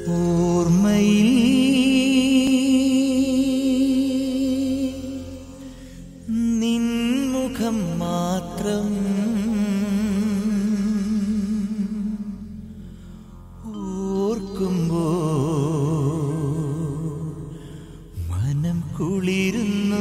ഓർമ്മയിൽ നിൻമുഖം മാത്രം ഓർക്കുമ്പോ മനം കുളിരുന്നു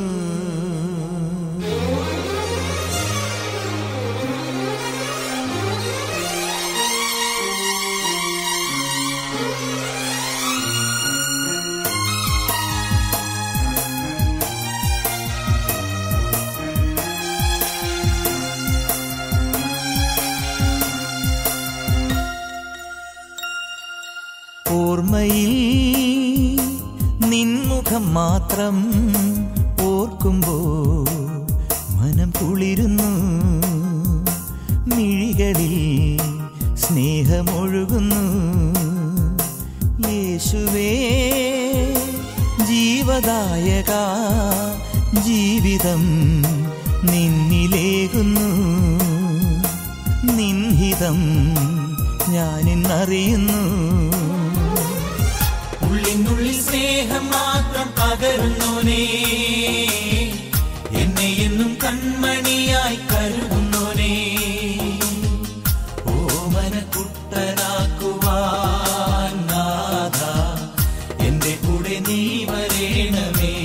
ഓർമ്മയിൽ നിൻമുഖം മാത്രം ഓർക്കുമ്പോ മനം കുളിരുന്നു മിഴികളിൽ സ്നേഹമൊഴുകുന്നു യേശുവേ ജീവദായക ജീവിതം നിന്നിലേകുന്നു നിൻഹിതം ഞാനിന്നറിയുന്നു ഉള്ളിനുള്ളിൽ സ്നേഹം മാത്രം പകരുന്നോനേ എന്നെ എന്നും കൺമണിയായി കരുതുന്നോനേ ഓമന കുട്ടനാക്കുവാൻ നാഥ എന്റെ കൂടെ നീ വരേണമേ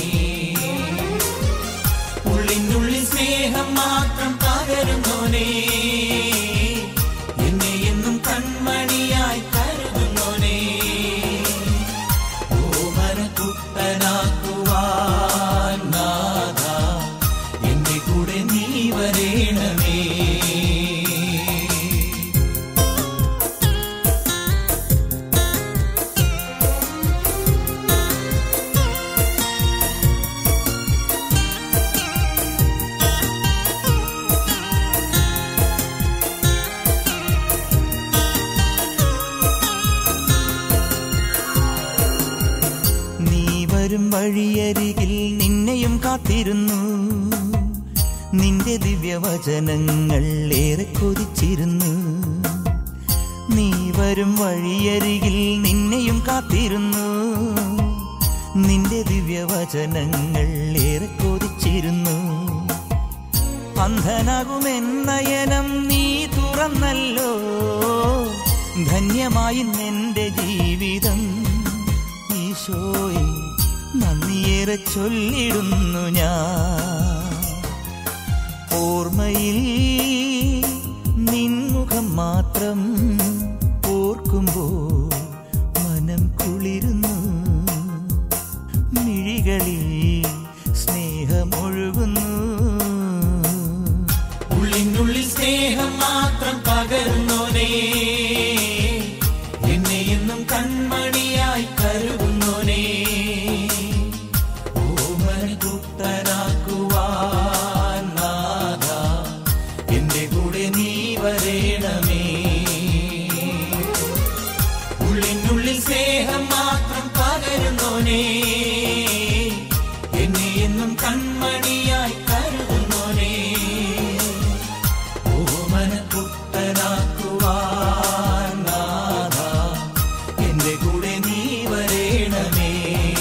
ഉള്ളിനുള്ളിൽ സ്നേഹം മാത്രം പകരുന്നോനേ എന്നെ എന്നും കൺമണിയായി കരുതുന്നോനേ ഓമന കുട്ടനാക്കുവാൻ നാഥ എന്റെ കൂടെ നീ വരേണമേ നീ വരും വഴിയരികിൽ നിന്നെയും കാത്തിരുന്നു നിന്റെ ദിവ്യവചനങ്ങൾ ഏറെ കൊതിച്ചിരുന്നു നീ വരും വഴിയരികിൽ നിന്നെയും കാത്തിരുന്നു നിന്റെ ദിവ്യവചനങ്ങൾ ഏറെ കൊതിച്ചിരുന്നു അന്ധനാകുമെന്നയനം നീ തുറന്നല്ലോ ധന്യമായി നിന്റെ ജീവിതം ഈശോയെ നന്ദിയേറെ ചൊല്ലിടുന്നു ഞാൻ ഓർമ്മയിൽ നിൻമുഖം മാത്രം ഓർക്കുമ്പോൾ മനം കുളിരുന്നു മിഴികളിൽ സ്നേഹമൊഴുകുന്നു ഉള്ളിനുള്ളിൽ സ്നേഹം മാത്രം പകരുന്നോനേ എന്നെ എന്നും കൺമണിയായി കരുതുന്നോനേ ഓമന കുട്ടനാക്കുവാൻ നാഥ എന്റെ കൂടെ നീ വരേണമേ ഉള്ളിനുള്ളിൽ സ്നേഹം മാത്രം പകരുന്നോനേ എന്നെ എന്നും കൺമണിയായി കരുതുന്നോനേ ഓമന കുട്ടനാക്കുവാൻ നാഥ എന്റെ കൂടെ നീ വരേണമേ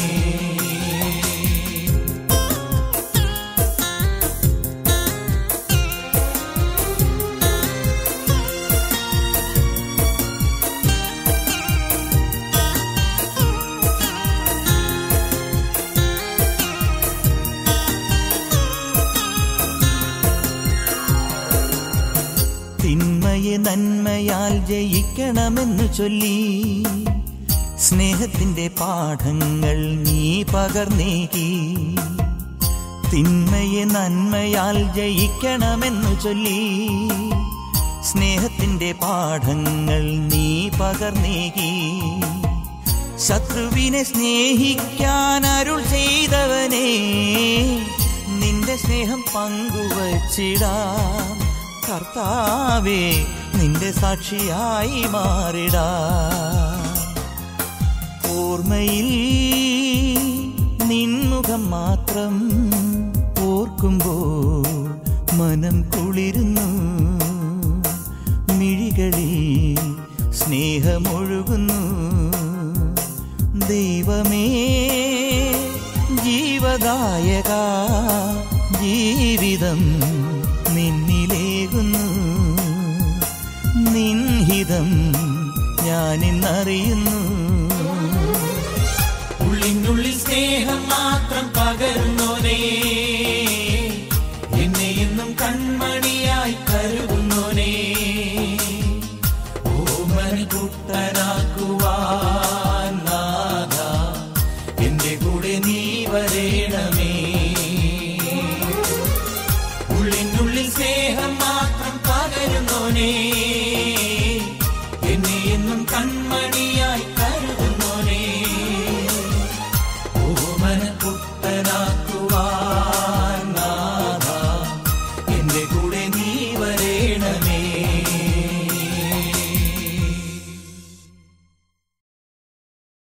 തിന്മയെ നന്മയാൽ ജയിക്കണമെന്നു ചൊല്ലി സ്നേഹത്തിന്റെ പാഠങ്ങൾ നീ പകർന്നേകി തിന്മയെ നന്മയാൽ ജയിക്കണമെന്നു ചൊല്ലി സ്നേഹത്തിന്റെ പാഠങ്ങൾ നീ പകർന്നേകി ശത്രുവിനെ സ്നേഹിക്കാൻ അരുൾ ചെയ്തവനെ നിന്റെ സ്നേഹം പങ്കുവച്ചിടാം കർത്താവേ നിന്റെ സാക്ഷിയായി മാറിടാ ഓർമ്മയിൽ നിൻമുഖം മാത്രം ഓർക്കുമ്പോൾ മനം കുളിരുന്നു മിഴികളിൽ സ്നേഹമൊഴുകുന്നു ദൈവമേ ജീവദായക ജീവിതം നിന്നിലേകുന്നു നിൻഹിതം ഞാനിന്നറിയുന്നു ഉള്ളിനുള്ളിൽ സ്നേഹം മാത്രം